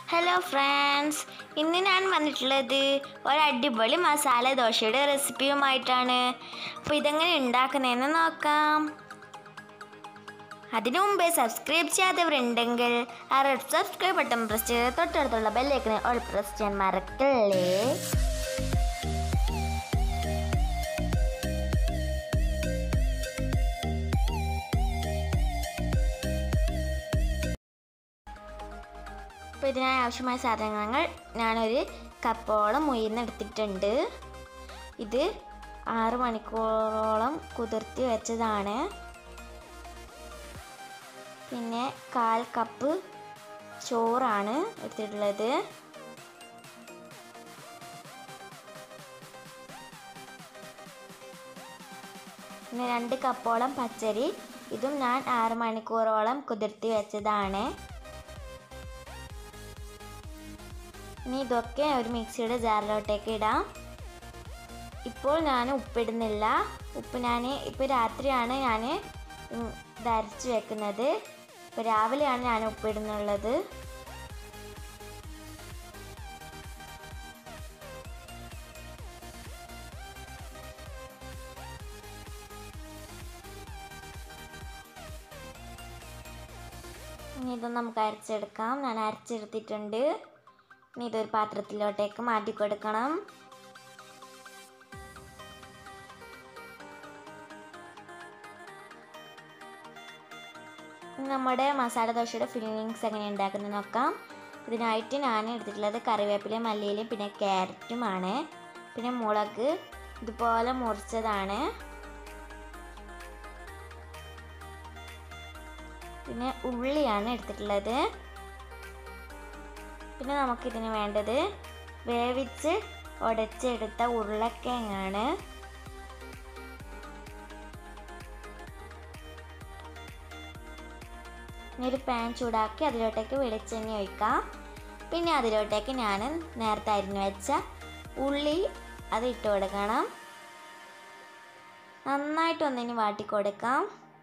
hello friends ഇന്ന് ഞാൻ വന്നിട്ടുള്ളത് ഒരു അടിപൊളി മസാല ദോശയുടെ റെസിപ്പിയുമായിട്ടാണ് അപ്പോൾ ഇതെങ്ങനെ ഉണ്ടാക്കുന്നതെന്ന് നോക്കാം അതിനു മുമ്പേ സബ്സ്ക്രൈബ് ചെയ്യാത്തവരുണ്ടെങ്കിൽ ആ റെഡ് സബ്സ്ക്രൈബ് ബട്ടൺ പ്രസ് ചെയ്ത് തൊട്ടടുത്തുള്ള ബെല്ലേക്കിന് ഓൾ പ്രസ് ചെയ്യാൻ മറക്കല്ലേ അപ്പോൾ ഇതിനായി ആവശ്യമായ സാധനങ്ങൾ ഞാനൊരു കപ്പോളം ഉയർന്നെടുത്തിട്ടുണ്ട് ഇത് ആറ് മണിക്കൂറോളം കുതിർത്തി വെച്ചതാണ് പിന്നെ കാൽ കപ്പ് ചോറാണ് എടുത്തിട്ടുള്ളത് പിന്നെ രണ്ട് കപ്പോളം പച്ചരി ഇതും ഞാൻ ആറ് മണിക്കൂറോളം കുതിർത്തി വെച്ചതാണ് ഇനി ഇതൊക്കെ ഒരു മിക്സിയുടെ ജാറിലോട്ടേക്ക് ഇടാം ഇപ്പോൾ ഞാൻ ഉപ്പിടുന്നില്ല ഉപ്പ് ഞാൻ ഇപ്പോൾ രാത്രിയാണ് ഞാൻ ഇത് അരച്ച് വെക്കുന്നത് ഇപ്പോൾ രാവിലെയാണ് ഞാൻ ഉപ്പിടുന്നുള്ളത് ഇനി ഇത് നമുക്ക് അരച്ചെടുക്കാം ഞാൻ അരച്ചെടുത്തിട്ടുണ്ട് ഇനി ഇതൊരു പാത്രത്തിലോട്ടേക്ക് മാറ്റി കൊടുക്കണം നമ്മുടെ മസാല ദോശയുടെ ഫില്ലിങ്സ് എങ്ങനെ ഉണ്ടാക്കുന്നത് നോക്കാം ഇതിനായിട്ട് ഞാൻ എടുത്തിട്ടുള്ളത് കറിവേപ്പിലയും മല്ലിയിലയും പിന്നെ ക്യാരറ്റുമാണ് പിന്നെ മുളക് ഇതുപോലെ മുറിച്ചതാണ് പിന്നെ ഉള്ളിയാണ് എടുത്തിട്ടുള്ളത് പിന്നെ നമുക്കിതിന് വേണ്ടത് വേവിച്ച് ഉടച്ചെടുത്ത ഉരുളക്കിഴങ്ങാണ് ഇനി ഒരു പാൻ ചൂടാക്കി അതിലോട്ടേക്ക് വെളിച്ചെണ്ണ ഒഴിക്കാം പിന്നെ അതിലോട്ടേക്ക് ഞാൻ നേരത്തെ അരിഞ്ഞു വെച്ച ഉള്ളി അത് ഇട്ട് കൊടുക്കണം നന്നായിട്ടൊന്നിന് വാട്ടി കൊടുക്കാം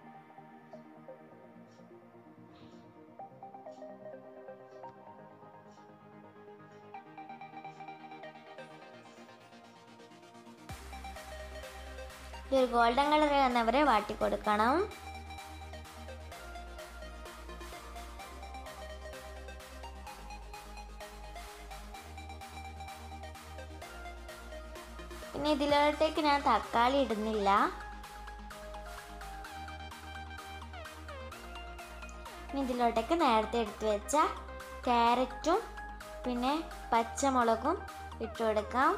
ഇതൊരു ഗോൾഡൻ കളർ വന്നവരെ വാട്ടി കൊടുക്കണം പിന്നെ ഇതിലോട്ടേക്ക് ഞാൻ തക്കാളി ഇടുന്നില്ല ഇനി ഇതിലോട്ടേക്ക് നേരത്തെ എടുത്തു വെച്ച ക്യാരറ്റും പിന്നെ പച്ചമുളകും ഇട്ട് കൊടുക്കാം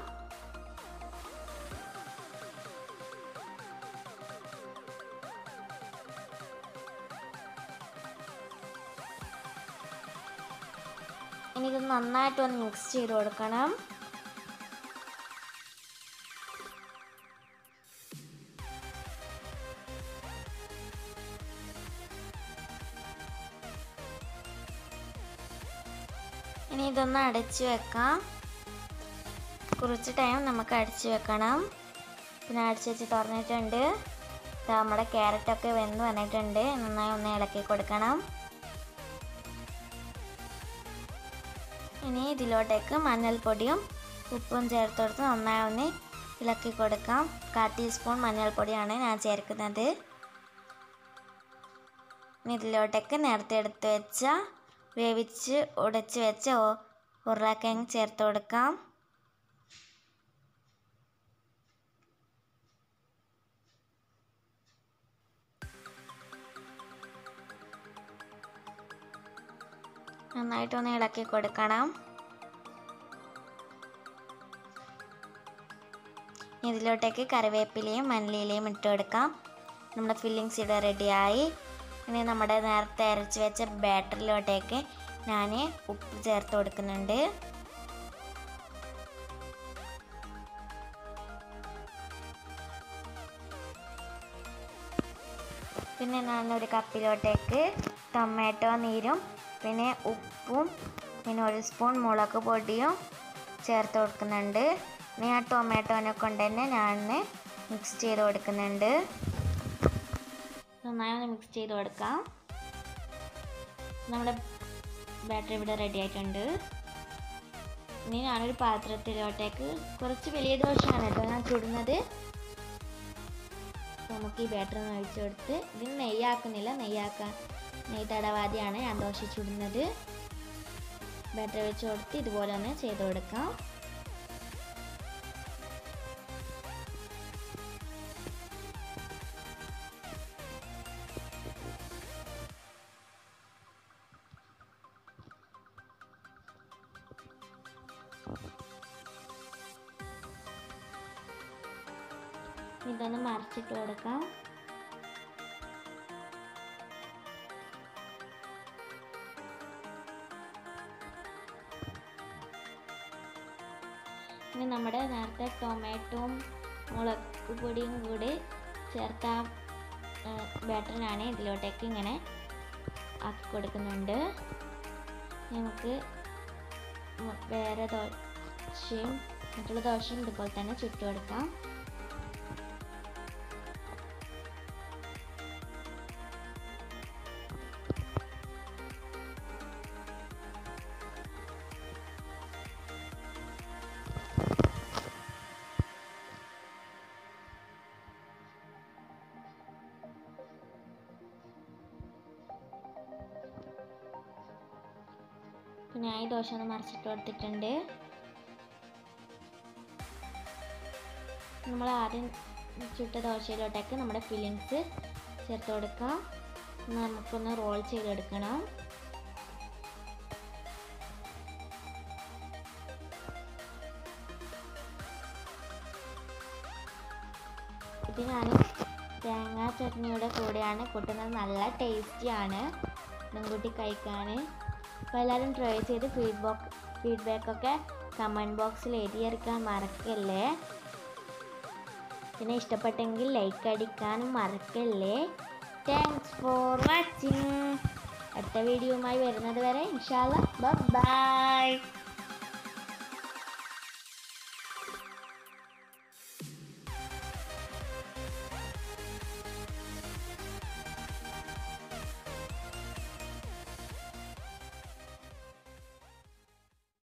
ഇനി ഇത് നന്നായിട്ട് ഒന്ന് മിക്സ് ചെയ്ത് കൊടുക്കണം ഇനി ഇതൊന്ന് അടച്ചു വെക്കാം കുറച്ച് ടൈം നമുക്ക് അടച്ചു വെക്കണം പിന്നെ അടച്ചു വെച്ച് തുറന്നിട്ടുണ്ട് നമ്മുടെ ക്യാരറ്റൊക്കെ വെന്ത് വന്നിട്ടുണ്ട് നന്നായി ഒന്ന് ഇളക്കി കൊടുക്കണം ഇനി ഇതിലോട്ടേക്ക് മഞ്ഞൾപ്പൊടിയും ഉപ്പും ചേർത്ത് കൊടുത്ത് നന്നായി ഒന്ന് ഇളക്കി കൊടുക്കാം കാ ടീസ്പൂൺ മഞ്ഞൾപ്പൊടിയാണ് ഞാൻ ചേർക്കുന്നത് ഇനി ഇതിലോട്ടേക്ക് നേരത്തെ എടുത്ത് വെച്ച വേവിച്ച് ഉടച്ച് വെച്ച ഉരുളക്കിഴങ്ങ് ചേർത്ത് കൊടുക്കാം നന്നായിട്ടൊന്ന് ഇളക്കി കൊടുക്കണം ഇതിലോട്ടേക്ക് കറിവേപ്പിലയും മല്ലിയിലയും ഇട്ട് കൊടുക്കാം നമ്മുടെ ഫില്ലിങ്സ് ഇവിടെ റെഡിയായി ഇനി നമ്മുടെ നേരത്തെ അരച്ച് വെച്ച ബാറ്ററിലോട്ടേക്ക് ഞാൻ ഉപ്പ് ചേർത്ത് കൊടുക്കുന്നുണ്ട് പിന്നെ ഞാൻ ഒരു കപ്പിലോട്ടേക്ക് ടൊമാറ്റോ നീരും പിന്നെ ഉപ്പും പിന്നെ ഒരു സ്പൂൺ മുളക് പൊടിയും ചേർത്ത് കൊടുക്കുന്നുണ്ട് ഇനി ആ ടൊമാറ്റോനെ കൊണ്ട് തന്നെ ഞാൻ മിക്സ് ചെയ്ത് കൊടുക്കുന്നുണ്ട് നന്നായി ഒന്ന് മിക്സ് ചെയ്ത് കൊടുക്കാം നമ്മുടെ ബാറ്റർ ഇവിടെ റെഡി ആയിട്ടുണ്ട് ഇനി ഞാനൊരു പാത്രത്തിലോട്ടേക്ക് കുറച്ച് വലിയ ദോശയാണ് കേട്ടോ ഞാൻ ചുടുന്നത് നമുക്ക് ഈ ബാറ്റർ ഒന്ന് ഒഴിച്ചു കൊടുത്ത് ഇതിന് നെയ്യാക്കുന്നില്ല നെയ്യാക്കാൻ നെയ്യ് തടവാതെയാണ് ഞാൻ ദോശ ചുടുന്നത് ബാറ്റർ ഒഴിച്ച് കൊടുത്ത് ഇതുപോലെ ഒന്ന് ചെയ്ത് കൊടുക്കാം ഇതൊന്ന് മറിച്ചിട്ട് കൊടുക്കാം ഇനി നമ്മുടെ നേരത്തെ ടൊമാറ്റോയും മുളക് പൊടിയും കൂടി ചേർത്ത ബാറ്ററിനാണ് ഇതിലോട്ടേക്ക് ഇങ്ങനെ ആക്കി കൊടുക്കുന്നുണ്ട് നമുക്ക് മ- വേറെ ദോശയും മറ്റുള്ള ദോശയും ഇതുപോലെ തന്നെ ചുട്ടു കൊടുക്കാം ഇപ്പം ഞാൻ ഈ ദോശ ഒന്ന് മറിച്ചിട്ട് കൊടുത്തിട്ടുണ്ട് നമ്മൾ ആദ്യം ചുട്ട ദോശയിലോട്ടേക്ക് നമ്മുടെ ഫില്ലിങ്സ് ചേർത്ത് കൊടുക്കാം ഇനി നമുക്കൊന്ന് റോൾ ചെയ്തെടുക്കണം ഇത് ഞാൻ തേങ്ങാ ചട്നിയുടെ കൂടെയാണ് കൂട്ടുന്നത് നല്ല ടേസ്റ്റിയാണ് മുൻകൂട്ടി കഴിക്കാൻ അപ്പോൾ എല്ലാവരും ട്രൈ ചെയ്ത് ഫീഡ്ബാക്ക് ഫീഡ്ബാക്കൊക്കെ കമൻറ്റ് ബോക്സിൽ എഴുതിയെടുക്കാൻ മറക്കല്ലേ പിന്നെ ഇഷ്ടപ്പെട്ടെങ്കിൽ ലൈക്ക് അടിക്കാനും മറക്കല്ലേ താങ്ക്സ് ഫോർ വാച്ചിങ് അടുത്ത വീഡിയോയുമായി വരുന്നത് വരെ ഇൻഷാല്ല ബൈ